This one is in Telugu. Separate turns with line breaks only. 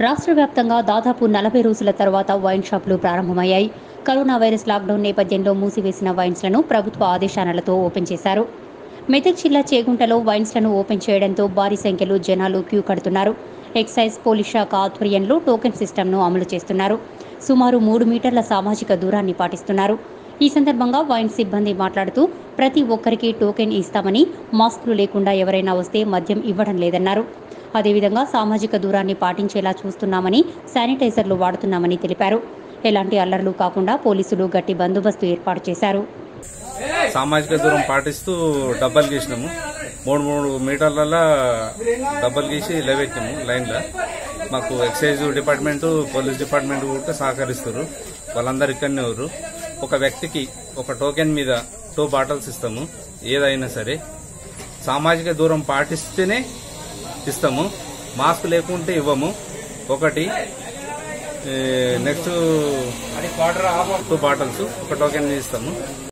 రాష్ట్ర వ్యాప్తంగా దాదాపు నలభై రోజుల తర్వాత వైన్ షాపులు ప్రారంభమయ్యాయి కరోనా వైరస్ లాక్డౌన్ నేపథ్యంలో మూసివేసిన వైన్స్లను ప్రభుత్వ ఆదేశాలతో ఓపెన్ చేశారు మెదక్ జిల్లా చేగుంటలో వైన్స్లను ఓపెన్ చేయడంతో భారీ సంఖ్యలో జనాలు క్యూ కడుతున్నారు ఎక్సైజ్ పోలీస్ శాఖ ఆధ్వర్యంలో టోకెన్ సిస్టమ్ను అమలు చేస్తున్నారు సుమారు మూడు మీటర్ల సామాజిక దూరాన్ని పాటిస్తున్నారు ఈ సందర్భంగా వైన్ సిబ్బంది మాట్లాడుతూ ప్రతి ఒక్కరికి టోకెన్ ఇస్తామని మాస్కులు లేకుండా ఎవరైనా వస్తే మద్యం ఇవ్వడం లేదన్నారు అదేవిధంగా సామాజిక దూరాన్ని పాటించేలా చూస్తున్నామని శానిటైజర్లు వాడుతున్నామని తెలిపారు ఎలాంటి అల్లర్లు కాకుండా పోలీసులు గట్టి బందోబస్తు ఏర్పాటు చేశారు
సామాజిక దూరం పాటిస్తూ డబ్బాలు గీసినాము మూడు మూడు మీటర్లలో డబ్బాలు గీసి లేవెట్టినాము లైన్లో మాకు ఎక్సైజ్ డిపార్ట్మెంట్ పోలీస్ డిపార్ట్మెంట్ కూడా సహకరిస్తారు వాళ్ళందరూ ఇక్కడనే ఎవరు ఒక వ్యక్తికి ఒక టోకెన్ మీద టూ బాటిల్స్ ఇస్తాము ఏదైనా సరే సామాజిక దూరం పాటిస్తేనే ఇస్తాము మాస్క్ లేకుంటే ఇవ్వము ఒకటి నెక్స్ట్ టూ బాటిల్స్ ఒక టోకెన్ ఇస్తాము